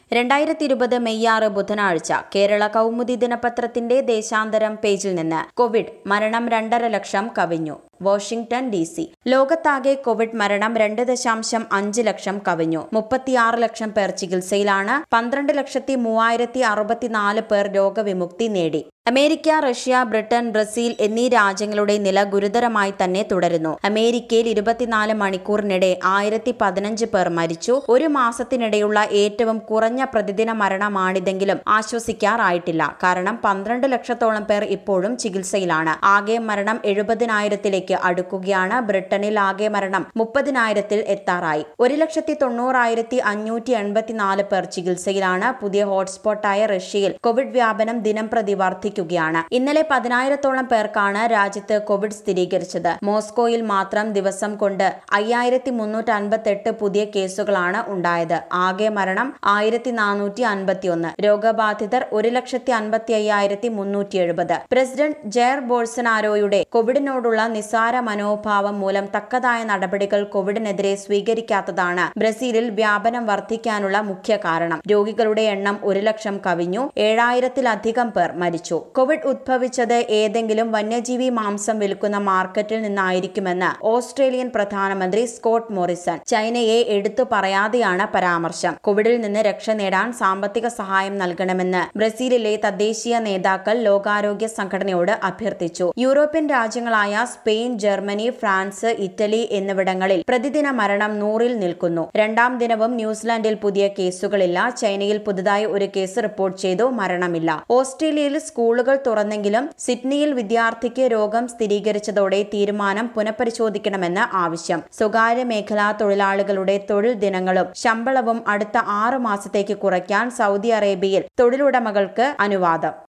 രണ്ടായിരത്തി ഇരുപത് മെയ് ആറ് ബുധനാഴ്ച കേരള കൗമുദി ദിനപത്രത്തിന്റെ ദേശാന്തരം പേജിൽ നിന്ന് കോവിഡ് മരണം രണ്ടര ലക്ഷം കവിഞ്ഞു വാഷിംഗ്ടൺ ഡി സി ലോകത്താകെ കോവിഡ് മരണം രണ്ട് ദശാംശം അഞ്ച് ലക്ഷം കവിഞ്ഞു മുപ്പത്തിയാറ് ലക്ഷം പേർ ചികിത്സയിലാണ് പന്ത്രണ്ട് ലക്ഷത്തി മൂവായിരത്തി അറുപത്തിനാല് പേർ രോഗവിമുക്തി നേടി അമേരിക്ക റഷ്യ ബ്രിട്ടൻ ബ്രസീൽ എന്നീ രാജ്യങ്ങളുടെ നില ഗുരുതരമായി തന്നെ തുടരുന്നു അമേരിക്കയിൽ ഇരുപത്തിനാല് മണിക്കൂറിനിടെ ആയിരത്തി പതിനഞ്ച് പേർ മരിച്ചു ഒരു മാസത്തിനിടെയുള്ള ഏറ്റവും കുറഞ്ഞ പ്രതിദിന മരണമാണിതെങ്കിലും ആശ്വസിക്കാറായിട്ടില്ല കാരണം പന്ത്രണ്ട് ലക്ഷത്തോളം പേർ ഇപ്പോഴും ചികിത്സയിലാണ് ആകെ മരണം എഴുപതിനായിരത്തിലേക്ക് അടുക്കുകയാണ് ബ്രിട്ടനിൽ ആകെ മരണം മുപ്പതിനായിരത്തിൽ എത്താറായി ഒരു ലക്ഷത്തി തൊണ്ണൂറായിരത്തി അഞ്ഞൂറ്റി എൺപത്തിനാല് പേർ ചികിത്സയിലാണ് പുതിയ ഹോട്ട്സ്പോട്ടായ റഷ്യയിൽ കോവിഡ് വ്യാപനം ദിനം പ്രതി വർദ്ധിക്കുകയാണ് ഇന്നലെ പതിനായിരത്തോളം പേർക്കാണ് രാജ്യത്ത് കോവിഡ് സ്ഥിരീകരിച്ചത് മോസ്കോയിൽ മാത്രം ദിവസം കൊണ്ട് അയ്യായിരത്തി മുന്നൂറ്റി അൻപത്തെട്ട് പുതിയ കേസുകളാണ് ഉണ്ടായത് ആകെ മരണം ആയിരത്തി നാനൂറ്റി അൻപത്തിയൊന്ന് രോഗബാധിതർ ഒരു ലക്ഷത്തി അൻപത്തി അയ്യായിരത്തി മുന്നൂറ്റി എഴുപത് പ്രസിഡന്റ് ജയർ ബോൾസനാരോയുടെ കോവിഡിനോടുള്ള നിസ്സാര മനോഭാവം മൂലം തക്കതായ നടപടികൾ കോവിഡിനെതിരെ സ്വീകരിക്കാത്തതാണ് ബ്രസീലിൽ വ്യാപനം വർദ്ധിക്കാനുള്ള മുഖ്യ കാരണം രോഗികളുടെ എണ്ണം ഒരു ലക്ഷം കവിഞ്ഞു ഏഴായിരത്തിലധികം പേർ മരിച്ചു കോവിഡ് ഉദ്ഭവിച്ചത് ഏതെങ്കിലും വന്യജീവി മാംസം വിൽക്കുന്ന മാർക്കറ്റിൽ നിന്നായിരിക്കുമെന്ന് ഓസ്ട്രേലിയൻ പ്രധാനമന്ത്രി സ്കോട്ട് മോറിസൺ ചൈനയെ എടുത്തു പറയാതെയാണ് പരാമർശം കോവിഡിൽ നിന്ന് രക്ഷ നേടാൻ സാമ്പത്തിക സഹായം നൽകണമെന്ന് ബ്രസീലിലെ തദ്ദേശീയ നേതാക്കൾ ലോകാരോഗ്യ സംഘടനയോട് അഭ്യർത്ഥിച്ചു യൂറോപ്യൻ രാജ്യങ്ങളായ സ്പെയിൻ ജർമ്മനി ഫ്രാൻസ് ഇറ്റലി എന്നിവിടങ്ങളിൽ പ്രതിദിന മരണം നൂറിൽ നിൽക്കുന്നു രണ്ടാം ദിനവും ന്യൂസിലാൻഡിൽ പുതിയ കേസുകളില്ല ചൈനയിൽ പുതുതായി ഒരു കേസ് റിപ്പോർട്ട് ചെയ്തു മരണമില്ല ഓസ്ട്രേലിയയിൽ സ്കൂളുകൾ തുറന്നെങ്കിലും സിഡ്നിയിൽ വിദ്യാർത്ഥിക്ക് രോഗം സ്ഥിരീകരിച്ചതോടെ തീരുമാനം പുനഃപരിശോധിക്കണമെന്ന് ആവശ്യം സ്വകാര്യ മേഖലാ തൊഴിലാളികളുടെ തൊഴിൽ ദിനങ്ങളും ശമ്പളവും അടുത്ത ആറ് മാസത്തേക്ക് കുറയ്ക്കാൻ സൗദി അറേബ്യയിൽ തൊഴിലുടമകൾക്ക് അനുവാദം